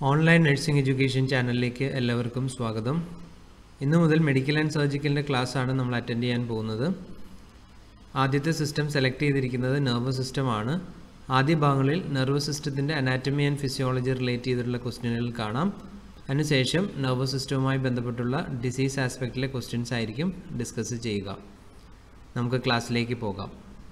Online nursing education ചാനലിലേക്ക് എല്ലാവർക്കും സ്വാഗതം ഇന്നു മുതൽ മെഡിക്കൽ ആൻഡ് സർജിക്കലിൻ്റെ ക്ലാസ്സാണ് നമ്മൾ അറ്റൻഡ് ചെയ്യാൻ പോകുന്നത് ആദ്യത്തെ സിസ്റ്റം സെലക്ട് ചെയ്തിരിക്കുന്നത് നെർവസ് സിസ്റ്റമാണ് ആദ്യ ഭാഗങ്ങളിൽ നെർവസ് സിസ്റ്റത്തിൻ്റെ അനാറ്റമി ആൻഡ് ഫിസിയോളജി റിലേറ്റ് ചെയ്തിട്ടുള്ള ക്വസ്റ്റ്യനുകൾ കാണാം അതിനുശേഷം നെർവസ് സിസ്റ്റവുമായി ബന്ധപ്പെട്ടുള്ള ഡിസീസ് ആസ്പെക്റ്റിലെ ക്വസ്റ്റ്യൻസ് ആയിരിക്കും ഡിസ്കസ് ചെയ്യുക നമുക്ക് ക്ലാസ്സിലേക്ക് പോകാം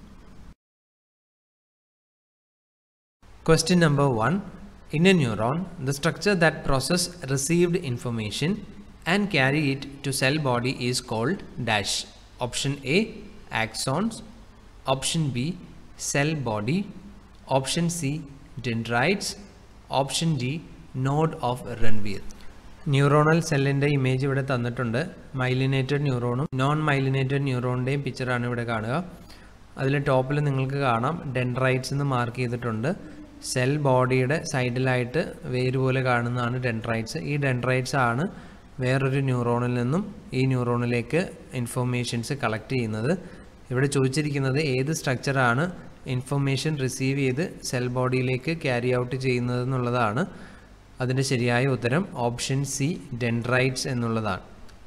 Question number 1 In a neuron, the structure that process received information and carry it to cell body is called dash. Option A axons, option B cell body, option C dendrites, option D node of Ranvier. Neuronal സെല്ലിൻ്റെ image ഇവിടെ തന്നിട്ടുണ്ട് myelinated ന്യൂറോണും non myelinated ന്യൂറോണിൻ്റെയും പിക്ചറാണ് ഇവിടെ കാണുക അതിൽ ടോപ്പിൽ നിങ്ങൾക്ക് കാണാം ഡെൻഡ്രൈറ്റ്സ് എന്ന് മാർക്ക് ചെയ്തിട്ടുണ്ട് സെൽ ബോഡിയുടെ സൈഡിലായിട്ട് വേര് പോലെ കാണുന്നതാണ് ഡെൻഡ്രൈറ്റ്സ് ഈ ഡെൻഡ്രൈറ്റ്സ് ആണ് വേറൊരു ന്യൂറോണിൽ നിന്നും ഈ ന്യൂറോണിലേക്ക് ഇൻഫർമേഷൻസ് കളക്ട് ചെയ്യുന്നത് ഇവിടെ ചോദിച്ചിരിക്കുന്നത് ഏത് സ്ട്രക്ചറാണ് ഇൻഫർമേഷൻ റിസീവ് ചെയ്ത് സെൽ ബോഡിയിലേക്ക് ക്യാരി ഔട്ട് ചെയ്യുന്നത് എന്നുള്ളതാണ് അതിൻ്റെ ശരിയായ ഉത്തരം ഓപ്ഷൻ സി ഡെൻഡ്രൈറ്റ്സ് എന്നുള്ളതാണ്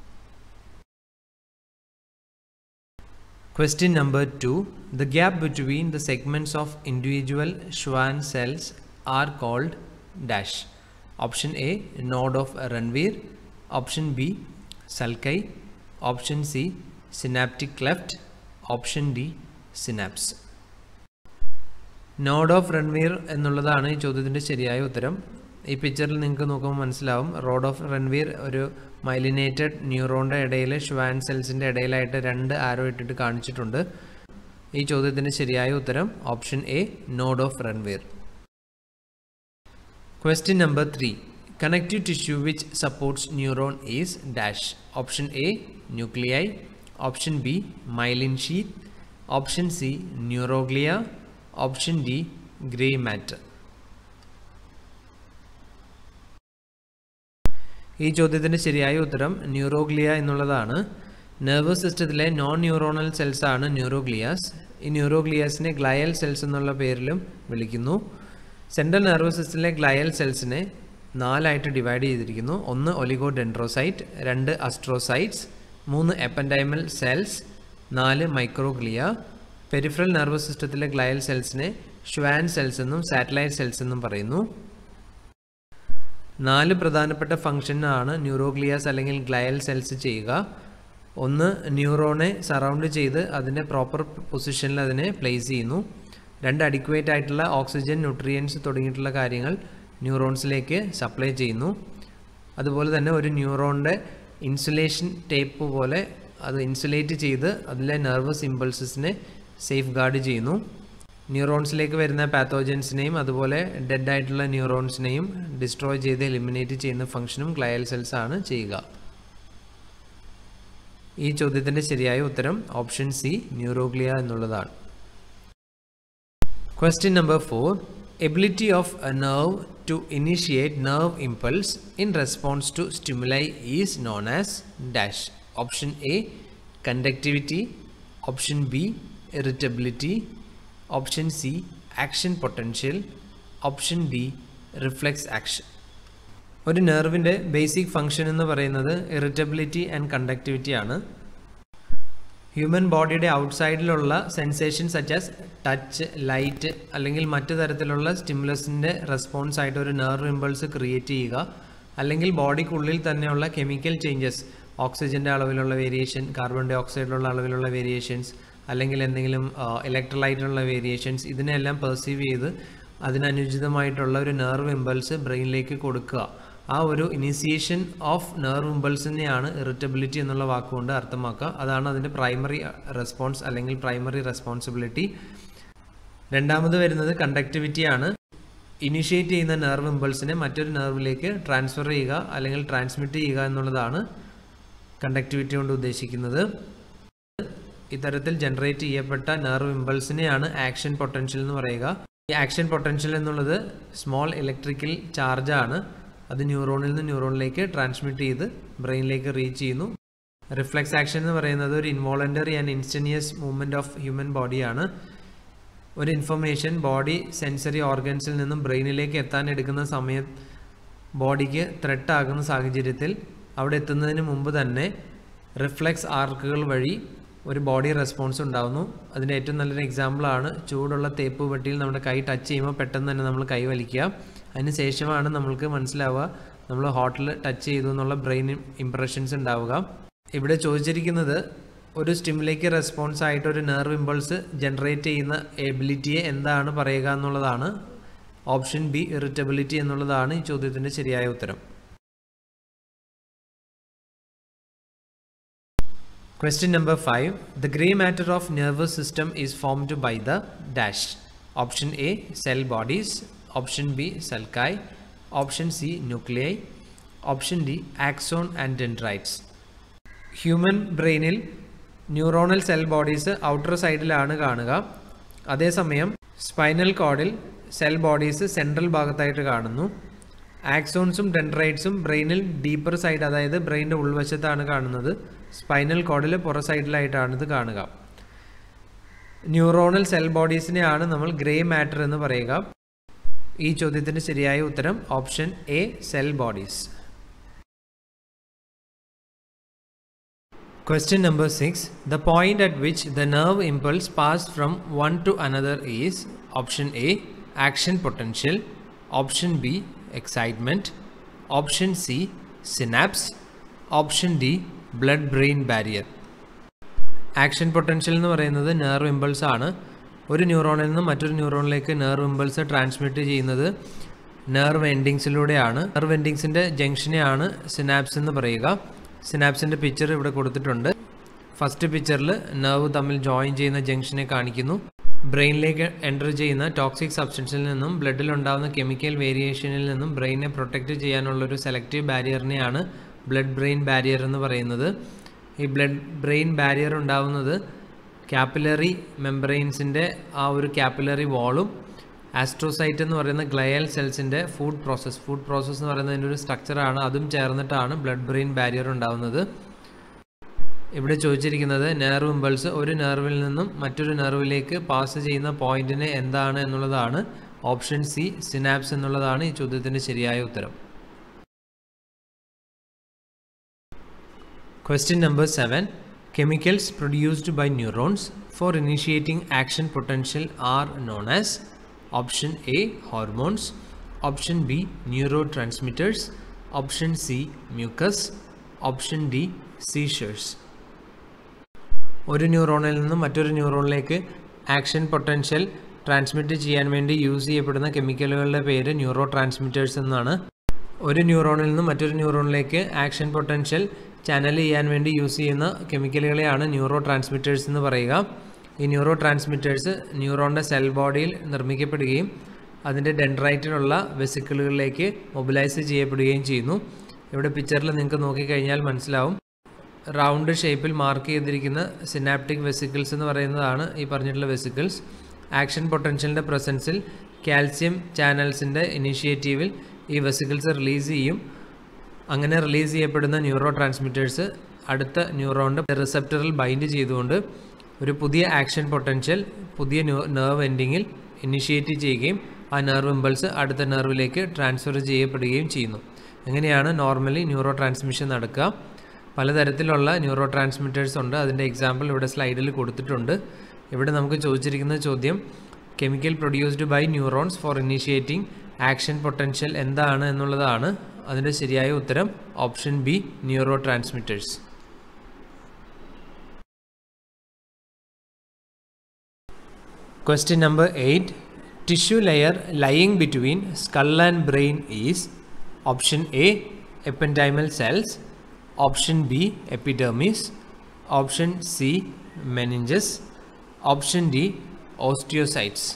Question number 2. The gap between the segments of individual Schwann cells are called dash. Option A node of Ranvier. Option B sulci. Option C synaptic cleft. Option D synapse. Node of Ranvier എന്നുള്ളതാണ് ഈ ചോദ്യത്തിൻ്റെ ശരിയായ ഉത്തരം ഈ പിക്ചറിൽ നിങ്ങൾക്ക് നോക്കുമ്പോൾ മനസ്സിലാവും റോഡ് ഓഫ് റൺവീർ ഒരു മൈലിനേറ്റഡ് ന്യൂറോണിൻ്റെ ഇടയിൽ ഷ്വാൻ സെൽസിൻ്റെ ഇടയിലായിട്ട് രണ്ട് ആരോ ഇട്ടിട്ട് കാണിച്ചിട്ടുണ്ട് ഈ ചോദ്യത്തിൻ്റെ ശരിയായ ഉത്തരം option A node of Ranvier question number three connective tissue which supports neuron is dash option A nuclei option B myelin sheath option C neuroglia option D grey matter ഈ ചോദ്യത്തിൻ്റെ ശരിയായ ഉത്തരം ന്യൂറോഗ്ലിയ എന്നുള്ളതാണ് നെർവസ് സിസ്റ്റത്തിലെ non neuronal cells ആണ് ന്യൂറോഗ്ലിയാസ് ഈ ന്യൂറോഗ്ലിയാസിനെ glial cells എന്നുള്ള പേരിലും വിളിക്കുന്നു സെൻട്രൽ നെർവസ് സിസ്റ്റത്തിലെ ഗ്ലയൽ സെൽസിനെ നാലായിട്ട് ഡിവൈഡ് ചെയ്തിരിക്കുന്നു ഒന്ന് ഒലിഗോ ഡെൻഡ്രോസൈറ്റ് രണ്ട് അസ്ട്രോസൈറ്റ്സ് മൂന്ന് എപ്പൻഡൈമൽ സെൽസ് നാല് മൈക്രോഗ്ലിയ പെരിഫറൽ നെർവസ് സിസ്റ്റത്തിലെ ഗ്ലയൽ സെൽസിനെ ഷ്വാൻ സെൽസ് എന്നും സാറ്റലൈറ്റ് സെൽസ് എന്നും പറയുന്നു നാല് പ്രധാനപ്പെട്ട ഫംഗ്ഷനാണ് ന്യൂറോഗ്ലിയാസ് അല്ലെങ്കിൽ ഗ്ലയൽ സെൽസ് ചെയ്യുക ഒന്ന് ന്യൂറോണെ സറൗണ്ട് ചെയ്ത് അതിൻ്റെ പ്രോപ്പർ പൊസിഷനിൽ അതിനെ പ്ലേസ് ചെയ്യുന്നു രണ്ട് അഡിക്വേറ്റ് ആയിട്ടുള്ള ഓക്സിജൻ ന്യൂട്രിയൻസ് തുടങ്ങിയിട്ടുള്ള കാര്യങ്ങൾ ന്യൂറോൺസിലേക്ക് സപ്ലൈ ചെയ്യുന്നു അതുപോലെ തന്നെ ഒരു ന്യൂറോണിൻ്റെ ഇൻസുലേഷൻ ടേപ്പ് പോലെ അത് ഇൻസുലേറ്റ് ചെയ്ത് അതിലെ നെർവസ് ഇമ്പൾസസിനെ സേഫ് ഗാർഡ് ചെയ്യുന്നു ന്യൂറോൺസിലേക്ക് വരുന്ന പാത്തോജൻസിനെയും അതുപോലെ ഡെഡ് ആയിട്ടുള്ള ന്യൂറോൺസിനെയും ഡിസ്ട്രോയ് ചെയ്ത് എലിമിനേറ്റ് ചെയ്യുന്ന ഫംഗ്ഷനും ഗ്ലയൽ സെൽസ് ആണ് ചെയ്യുക ഈ ചോദ്യത്തിൻ്റെ ശരിയായ ഉത്തരം ഓപ്ഷൻ സി ന്യൂറോഗ്ലിയ എന്നുള്ളതാണ് question number four ability of a nerve to initiate nerve impulse in response to stimuli is known as dash option A conductivity option B irritability option C action potential option D reflex action ഒരു നെർവിൻ്റെ basic function എന്ന് പറയുന്നത് irritability and conductivity ആണ് human ബോഡിയുടെ ഔട്ട്സൈഡിലുള്ള sensation such as touch light അല്ലെങ്കിൽ മറ്റു തരത്തിലുള്ള സ്റ്റിമുലസിൻ്റെ റെസ്പോൺസ് ആയിട്ട് ഒരു നെർവ് ഇമ്പൾസ് ക്രിയേറ്റ് ചെയ്യുക അല്ലെങ്കിൽ ബോഡിക്കുള്ളിൽ തന്നെയുള്ള കെമിക്കൽ ചേഞ്ചസ് ഓക്സിജൻ്റെ അളവിലുള്ള വേരിയേഷൻ കാർബൺ ഡൈ ഓക്സൈഡിലുള്ള അളവിലുള്ള വേരിയേഷൻസ് അല്ലെങ്കിൽ എന്തെങ്കിലും ഇലക്ട്രോലൈറ്റിലുള്ള വേരിയേഷൻസ് ഇതിനെല്ലാം പെർസീവ് ചെയ്ത് അതിനനുചിതമായിട്ടുള്ള ഒരു നെർവ് ഇമ്പൾസ് ബ്രെയിനിലേക്ക് കൊടുക്കുക ആ ഒരു ഇനിസിയേഷൻ ഓഫ് നെർവ് ഇമ്പൾസിനെയാണ് ഇറിറ്റബിലിറ്റി എന്നുള്ള വാക്കുകൊണ്ട് അർത്ഥമാക്കുക അതാണ് അതിൻ്റെ പ്രൈമറി റെസ്പോൺസ് അല്ലെങ്കിൽ പ്രൈമറി റെസ്പോൺസിബിലിറ്റി രണ്ടാമത് വരുന്നത് കണ്ടക്ടിവിറ്റിയാണ് ഇനിഷ്യേറ്റ് ചെയ്യുന്ന നെർവ് ഇമ്പൾസിനെ മറ്റൊരു നെർവിലേക്ക് ട്രാൻസ്ഫർ ചെയ്യുക അല്ലെങ്കിൽ ട്രാൻസ്മിറ്റ് ചെയ്യുക എന്നുള്ളതാണ് കണ്ടക്ടിവിറ്റി കൊണ്ട് ഉദ്ദേശിക്കുന്നത് ഇത്തരത്തിൽ ജനറേറ്റ് ചെയ്യപ്പെട്ട നെർവ് ഇമ്പൾസിനെയാണ് ആക്ഷൻ പൊട്ടൻഷ്യൽ എന്ന് പറയുക ഈ ആക്ഷൻ പൊട്ടൻഷ്യൽ എന്നുള്ളത് സ്മോൾ ഇലക്ട്രിക്കൽ ചാർജാണ് അത് ന്യൂറോണിൽ നിന്ന് ന്യൂറോണിലേക്ക് ട്രാൻസ്മിറ്റ് ചെയ്ത് ബ്രെയിനിലേക്ക് റീച്ച് ചെയ്യുന്നു റിഫ്ലെക്സ് ആക്ഷൻ എന്ന് പറയുന്നത് ഒരു involuntary and instantaneous movement of human ബോഡിയാണ് ഒരു ഇൻഫർമേഷൻ ബോഡി സെൻസറി ഓർഗൻസിൽ നിന്നും ബ്രെയിനിലേക്ക് എത്താൻ എടുക്കുന്ന സമയം ബോഡിക്ക് ത്രെട്ട് ആകുന്ന സാഹചര്യത്തിൽ അവിടെ എത്തുന്നതിന് മുമ്പ് തന്നെ റിഫ്ലെക്സ് ആർക്കുകൾ വഴി ഒരു ബോഡി റെസ്പോൺസ് ഉണ്ടാകുന്നു അതിൻ്റെ ഏറ്റവും നല്ലൊരു എക്സാമ്പിളാണ് ചൂടുള്ള തേപ്പ് പെട്ടിയിൽ നമ്മുടെ കൈ ടച്ച് ചെയ്യുമ്പോൾ പെട്ടെന്ന് തന്നെ നമ്മൾ കൈ വലിക്കുക അതിന് ശേഷമാണ് നമ്മൾക്ക് മനസ്സിലാവുക നമ്മൾ ഹോട്ടിൽ ടച്ച് ചെയ്തു എന്നുള്ള ബ്രെയിൻ ഇംപ്രഷൻസ് ഉണ്ടാവുക ഇവിടെ ചോദിച്ചിരിക്കുന്നത് ഒരു സ്റ്റിമുലേക്ക് റെസ്പോൺസ് ആയിട്ട് ഒരു നെർവ് ഇമ്പൾസ് ജനറേറ്റ് ചെയ്യുന്ന എബിലിറ്റിയെ എന്താണ് പറയുക എന്നുള്ളതാണ് ഓപ്ഷൻ ബി ഇറിറ്റബിലിറ്റി എന്നുള്ളതാണ് ഈ ചോദ്യത്തിൻ്റെ ശരിയായ ഉത്തരം Question number 5. The grey matter of nervous system is formed by the dash. Option A cell bodies, option B sulci, option C nuclei, option D axon and dendrites. Human ബ്രെയിനിൽ neuronal cell bodies outer സൈഡിലാണ് കാണുക അതേസമയം spinal കോഡിൽ cell bodies central ഭാഗത്തായിട്ട് കാണുന്നു ആക്സോൺസും ഡെൻഡ്രൈറ്റ്സും ബ്രെയിനിൽ deeper side അതായത് ബ്രെയിനിൻ്റെ ഉൾവശത്താണ് കാണുന്നത് സ്പൈനൽ കോഡിൽ പുറ സൈഡിലായിട്ടാണ് ഇത് കാണുക ന്യൂറോണൽ സെൽ ബോഡീസിനെയാണ് നമ്മൾ ഗ്രേ മാറ്റർ എന്ന് പറയുക ഈ ചോദ്യത്തിൻ്റെ ശരിയായ ഉത്തരം option A cell bodies Question number 6. The point at which the nerve impulse passed from one to another is option A action potential, option B excitement, option C synapse, option D blood brain barrier. Action potential എന്ന് പറയുന്നത് nerve impulse ആണ് ഒരു ന്യൂറോണിൽ നിന്ന് മറ്റൊരു ന്യൂറോണിലേക്ക് nerve impulse transmit ചെയ്യുന്നത് nerve എൻഡിങ്സിലൂടെയാണ് നെർവ് എൻഡിങ്സിൻ്റെ ജംഗ്ഷനെയാണ് സിനാപ്സ് എന്ന് പറയുക സിനാപ്സിൻ്റെ പിക്ചർ ഇവിടെ കൊടുത്തിട്ടുണ്ട് ഫസ്റ്റ് പിക്ചറിൽ നെർവ് തമ്മിൽ ജോയിൻ ചെയ്യുന്ന ജംഗ്ഷനെ കാണിക്കുന്നു ബ്രെയിനിലേക്ക് എൻ്റർ ചെയ്യുന്ന ടോക്സിക് സബ്സ്റ്റൻസിൽ നിന്നും ബ്ലഡിൽ ഉണ്ടാകുന്ന കെമിക്കൽ വേരിയേഷനിൽ നിന്നും ബ്രെയിനെ പ്രൊട്ടക്റ്റ് ചെയ്യാനുള്ള ഒരു സെലക്റ്റീവ് ബാരിയറിനെയാണ് ബ്ലഡ് ബ്രെയിൻ ബാരിയർ എന്ന് പറയുന്നത് ഈ ബ്ലഡ് ബ്രെയിൻ ബാരിയർ ഉണ്ടാവുന്നത് ക്യാപ്പിലറി മെംബ്രെയിൻസിൻ്റെ ആ ഒരു ക്യാപ്പിലറി വാളും ആസ്ട്രോസൈറ്റ് എന്ന് പറയുന്ന ഗ്ലയൽ സെൽസിൻ്റെ ഫുഡ് പ്രോസസ്സ് ഫുഡ് പ്രോസസ്സ് എന്ന് പറയുന്നതിൻ്റെ ഒരു സ്ട്രക്ചറാണ് അതും ചേർന്നിട്ടാണ് ബ്ലഡ് ബ്രെയിൻ ബാരിയർ ഉണ്ടാവുന്നത് ഇവിടെ ചോദിച്ചിരിക്കുന്നത് നെർവ് ഇമ്പൾസ് ഒരു നെർവിൽ നിന്നും മറ്റൊരു നെർവിലേക്ക് പാസ് ചെയ്യുന്ന പോയിന്റിനെ എന്താണ് എന്നുള്ളതാണ് ഓപ്ഷൻ സി സിനാപ്സ് എന്നുള്ളതാണ് ഈ ചോദ്യത്തിൻ്റെ ശരിയായ ഉത്തരം Question number 7. Chemicals produced by neurons for initiating action potential are known as option A hormones, option B neurotransmitters, option C mucus, option D seizures. ഒരു ന്യൂറോണിൽ നിന്നും മറ്റൊരു ന്യൂറോണിലേക്ക് ആക്ഷൻ പൊട്ടൻഷ്യൽ ട്രാൻസ്മിറ്റ് ചെയ്യാൻ വേണ്ടി യൂസ് ചെയ്യപ്പെടുന്ന കെമിക്കലുകളുടെ പേര് ന്യൂറോ ട്രാൻസ്മിറ്റേഴ്സ് എന്നാണ് ഒരു ന്യൂറോണിൽ നിന്നും മറ്റൊരു ന്യൂറോണിലേക്ക് ആക്ഷൻ പൊട്ടൻഷ്യൽ ചാനൽ ചെയ്യാൻ വേണ്ടി യൂസ് ചെയ്യുന്ന കെമിക്കലുകളെയാണ് ന്യൂറോ ട്രാൻസ്മിറ്റേഴ്സ് എന്ന് പറയുക ഈ ന്യൂറോ ട്രാൻസ്മിറ്റേഴ്സ് ന്യൂറോണിൻ്റെ സെൽ ബോഡിയിൽ നിർമ്മിക്കപ്പെടുകയും അതിൻ്റെ ഡെൻഡ്രൈറ്റിലുള്ള വെസിക്കിളുകളിലേക്ക് മൊബിലൈസ് ചെയ്യപ്പെടുകയും ചെയ്യുന്നു ഇവിടെ പിക്ചറിൽ നിങ്ങൾക്ക് നോക്കിക്കഴിഞ്ഞാൽ മനസ്സിലാവും റൗണ്ട് ഷേപ്പിൽ മാർക്ക് ചെയ്തിരിക്കുന്ന സിനാപ്റ്റിക് വെസിക്കിൾസ് എന്ന് പറയുന്നതാണ് ഈ പറഞ്ഞിട്ടുള്ള വെസിക്കിൾസ് ആക്ഷൻ പൊട്ടൻഷ്യലിൻ്റെ പ്രസൻസിൽ കാൽസ്യം ചാനൽസിൻ്റെ ഇനിഷ്യേറ്റീവിൽ ഈ വെസിക്കിൾസ് റിലീസ് ചെയ്യും അങ്ങനെ റിലീസ് ചെയ്യപ്പെടുന്ന ന്യൂറോ ട്രാൻസ്മിറ്റേഴ്സ് അടുത്ത ന്യൂറോണിൻ്റെ റിസപ്റ്ററിൽ ബൈൻഡ് ചെയ്തുകൊണ്ട് ഒരു പുതിയ ആക്ഷൻ പൊട്ടൻഷ്യൽ പുതിയ നെർവ് എൻഡിങ്ങിൽ ഇനിഷ്യേറ്റ് ചെയ്യുകയും ആ നെർവ് ഇമ്പൾസ് അടുത്ത നെർവിലേക്ക് ട്രാൻസ്ഫർ ചെയ്യപ്പെടുകയും ചെയ്യുന്നു അങ്ങനെയാണ് നോർമലി ന്യൂറോ ട്രാൻസ്മിഷൻ നടക്കുക പലതരത്തിലുള്ള ന്യൂറോ ട്രാൻസ്മിറ്റേഴ്സ് ഉണ്ട് അതിൻ്റെ എക്സാമ്പിൾ ഇവിടെ സ്ലൈഡിൽ കൊടുത്തിട്ടുണ്ട് ഇവിടെ നമുക്ക് ചോദിച്ചിരിക്കുന്ന ചോദ്യം chemical produced by neurons for initiating action potential എന്താണ് എന്നുള്ളതാണ് അതിൻ്റെ ശരിയായ ഉത്തരം option B neurotransmitters Question number 8. Tissue layer lying between skull and brain is option A ependymal cells, option B epidermis, option C meninges, option D osteocytes.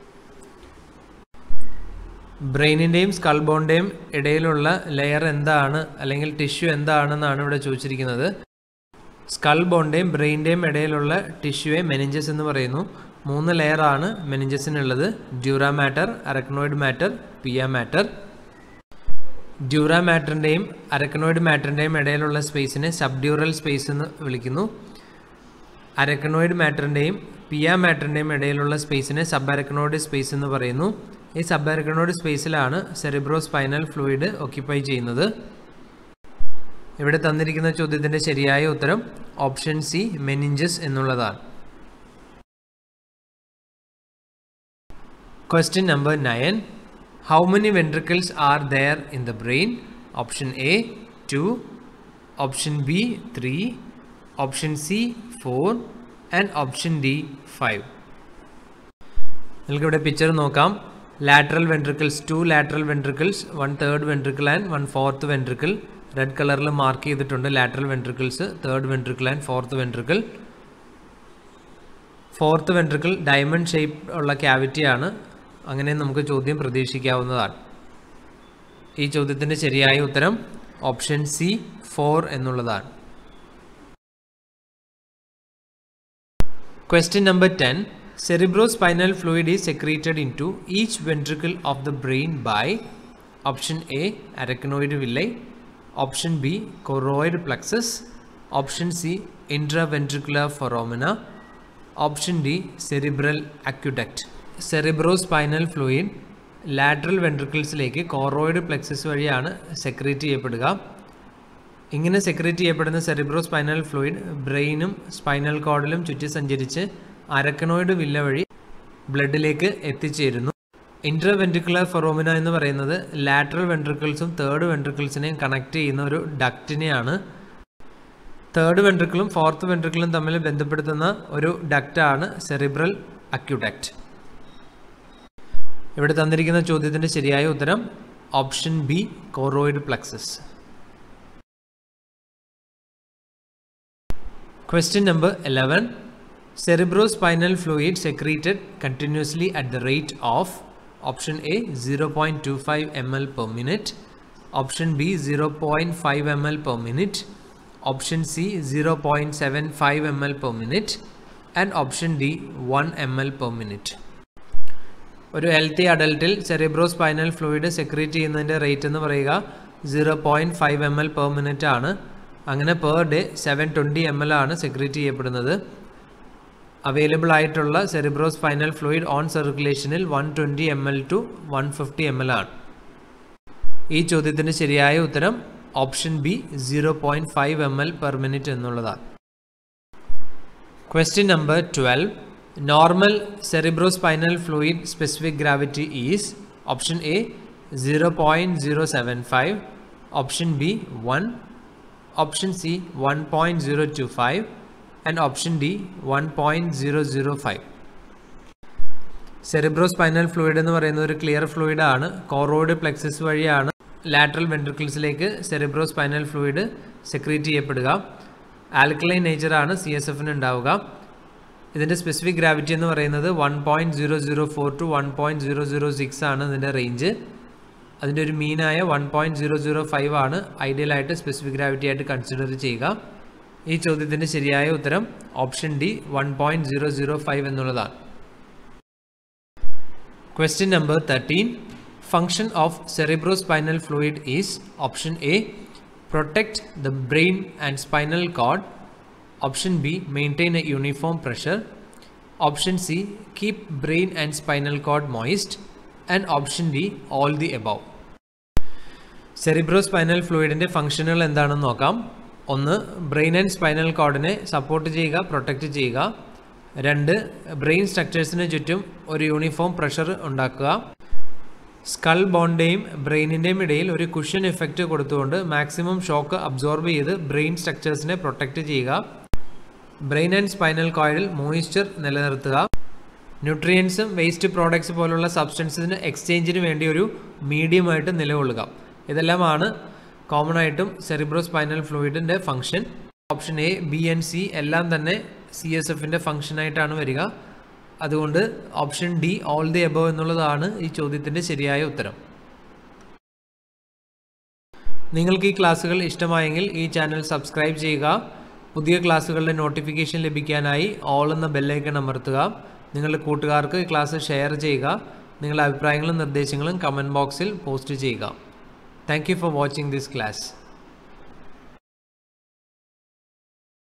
ബ്രെയിനിൻ്റെയും skull ബോണിൻ്റെയും ഇടയിലുള്ള layer എന്താണ് അല്ലെങ്കിൽ ടിഷ്യൂ എന്താണെന്നാണ് ഇവിടെ ചോദിച്ചിരിക്കുന്നത് സ്കൾ ബോണിൻ്റെയും ബ്രെയിൻ്റെയും ഇടയിലുള്ള ടിഷ്യൂയെ meninges എന്ന് പറയുന്നു മൂന്ന് ലെയറാണ് മെനിഞ്ചസിനുള്ളത് dura mater arachnoid mater pia mater dura മാറ്ററിൻ്റെയും അരക്കനോയിഡ് മാറ്ററിൻ്റെയും ഇടയിലുള്ള സ്പേസിനെ സബ്ഡ്യൂറൽ സ്പേസ് എന്ന് വിളിക്കുന്നു അരക്കനോയിഡ് മാറ്ററിൻ്റെയും പിയ മാറ്ററിൻ്റെയും ഇടയിലുള്ള സ്പേസിനെ സബ് അരക്കനോയിഡ് സ്പേസ് എന്ന് പറയുന്നു ഈ സബ് അരക്കനോയിഡ് സ്പേസിലാണ് സെറിബ്രോ സ്പൈനൽ ഫ്ലൂയിഡ് ഓക്യുപ്പൈ ചെയ്യുന്നത് ഇവിടെ തന്നിരിക്കുന്ന ചോദ്യത്തിൻ്റെ ശരിയായ ഉത്തരം ഓപ്ഷൻ സി മെനിഞ്ചസ് എന്നുള്ളതാണ് Question number 9. How many ventricles are there in the brain? Option A 2, option B 3, option C 4 and option D 5. നിങ്ങൾക്കിവിടെ പിക്ചർ നോക്കാം lateral ventricles two lateral ventricles one third ventricle and one fourth ventricle red കളറിൽ mark ചെയ്തിട്ടുണ്ട് lateral ventricles third ventricle and fourth ventricle fourth ventricle diamond shape ഉള്ള ക്യാവിറ്റിയാണ് അങ്ങനെ നമുക്ക് ചോദ്യം പ്രതീക്ഷിക്കാവുന്നതാണ് ഈ ചോദ്യത്തിൻ്റെ ശരിയായ ഉത്തരം ഓപ്ഷൻ സി ഫോർ എന്നുള്ളതാണ് question number ten cerebrospinal fluid is secreted into each ventricle of the brain by option A arachnoid villi option B choroid plexus option C intraventricular foramina option D cerebral aqueduct cerebrospinal fluid lateral വെൻട്രിക്കിൾസിലേക്ക് choroid plexus വഴിയാണ് secrete ചെയ്യപ്പെടുക ഇങ്ങനെ secrete ചെയ്യപ്പെടുന്ന cerebrospinal fluid ബ്രെയിനും spinal കോഡിലും ചുറ്റി സഞ്ചരിച്ച് അരക്കണോയിഡ് villa വഴി ബ്ലഡിലേക്ക് എത്തിച്ചേരുന്നു ഇൻട്രവെൻട്രിക്കുലർ ഫൊറോമിന എന്ന് പറയുന്നത് ലാറ്ററൽ വെൻട്രിക്കിൾസും തേർഡ് വെൻട്രിക്കിൾസിനെയും കണക്ട് ചെയ്യുന്ന ഒരു ഡക്റ്റിനെയാണ് തേർഡ് വെൻട്രിക്കിളും ഫോർത്ത് വെൻട്രിക്കിളും തമ്മിൽ ബന്ധപ്പെടുത്തുന്ന ഒരു ഡക്റ്റാണ് സെറിബ്രൽ അക്യുഡക്റ്റ് ഇവിടെ തന്നിരിക്കുന്ന ചോദ്യത്തിൻ്റെ ശരിയായ ഉത്തരം option B choroid plexus Question number 11. Cerebrospinal fluid secreted continuously at the rate of option A 0.25 ml per minute, option B 0.5 ml per minute, option C 0.75 ml per minute, and option D 1 ml per minute. ഒരു healthy അഡൽട്ടിൽ cerebrospinal fluid secrete ചെയ്യുന്നതിൻ്റെ rate എന്ന് പറയുക zero point five M L per minute ആണ് അങ്ങനെ per day seven twenty M L ആണ് secrete ചെയ്യപ്പെടുന്നത് available ആയിട്ടുള്ള സെറിബ്രോ സ്പൈനൽ ഫ്ലൂയിഡ് ഓൺ സർക്കുലേഷനിൽ one twenty M L to one fifty M L ആണ് ഈ ചോദ്യത്തിന് ശരിയായ ഉത്തരം option B zero point five M L per minute എന്നുള്ളതാണ് question number twelve normal cerebrospinal fluid specific gravity is option A zero point zero seven five option B one option C one point zero two five and option D one point zero zero five cerebrospinal fluid എന്ന് പറയുന്ന ഒരു clear fluid ആണ് choroid plexus വഴിയാണ് lateral വെൻട്രിക്കിൾസിലേക്ക് cerebrospinal fluid secrete ചെയ്യപ്പെടുക alkaline നേച്ചറാണ് C S എഫിന് ഉണ്ടാവുക ഇതിൻ്റെ സ്പെസിഫിക് ഗ്രാവിറ്റി എന്ന് പറയുന്നത് one point zero zero four to one point zero zero six ആണ് ഇതിൻ്റെ റേഞ്ച് അതിൻ്റെ ഒരു മീനായ one point zero zero five ആണ് ഐഡിയലായിട്ട് സ്പെസിഫിക് ഗ്രാവിറ്റി ആയിട്ട് കൺസിഡർ ചെയ്യുക ഈ ചോദ്യത്തിൻ്റെ ശരിയായ ഉത്തരം option D one point zero zero five എന്നുള്ളതാണ് question number thirteen function of cerebrospinal fluid is option A protect the brain and spinal cord option B maintain a uniform pressure option C keep brain and spinal cord moist and option D all the above cerebrospinal ഫ്ലൂയിഡിൻ്റെ ഫംഗ്ഷനുകൾ എന്താണെന്ന് നോക്കാം ഒന്ന് brain and spinal കോഡിനെ support ചെയ്യുക protect ചെയ്യുക രണ്ട് brain സ്ട്രക്ചേഴ്സിന് ചുറ്റും ഒരു യൂണിഫോം പ്രഷർ ഉണ്ടാക്കുക സ്കൾ ബോണ്ടിൻ്റെയും ബ്രെയിനിൻ്റെയും ഇടയിൽ ഒരു കുഷൻ എഫക്റ്റ് കൊടുത്തുകൊണ്ട് മാക്സിമം ഷോക്ക് അബ്സോർബ് ചെയ്ത് ബ്രെയിൻ സ്ട്രക്ചേഴ്സിനെ പ്രൊട്ടക്റ്റ് ചെയ്യുക ബ്രെയിൻ ആൻഡ് സ്പൈനൽ കോയിഡിൽ മോയിസ്ചർ നിലനിർത്തുക ന്യൂട്രിയൻസും വേസ്റ്റ് പ്രോഡക്ട്സ് പോലുള്ള സബ്സ്റ്റൻസിന് എക്സ്ചേഞ്ചിന് വേണ്ടി ഒരു മീഡിയമായിട്ട് നിലകൊള്ളുക ഇതെല്ലാമാണ് കോമൺ ആയിട്ടും സെറിബ്രോ സ്പൈനൽ ഫ്ലൂയിഡിൻ്റെ function option A B and C എല്ലാം തന്നെ സി എസ് എഫിൻ്റെ ഫംഗ്ഷനായിട്ടാണ് വരിക അതുകൊണ്ട് option D all the above എന്നുള്ളതാണ് ഈ ചോദ്യത്തിൻ്റെ ശരിയായ ഉത്തരം നിങ്ങൾക്ക് ഈ ക്ലാസ്സുകൾ ഇഷ്ടമായെങ്കിൽ ഈ ചാനൽ സബ്സ്ക്രൈബ് ചെയ്യുക പുതിയ ക്ലാസ്സുകളുടെ നോട്ടിഫിക്കേഷൻ ലഭിക്കാനായി ഓൾ എന്ന ബെല്ലൈക്കൺ അമർത്തുക നിങ്ങളുടെ കൂട്ടുകാർക്ക് ഈ ക്ലാസ് ഷെയർ ചെയ്യുക നിങ്ങളുടെ അഭിപ്രായങ്ങളും നിർദ്ദേശങ്ങളും കമൻറ്റ് ബോക്സിൽ പോസ്റ്റ് ചെയ്യുക thank you for watching this class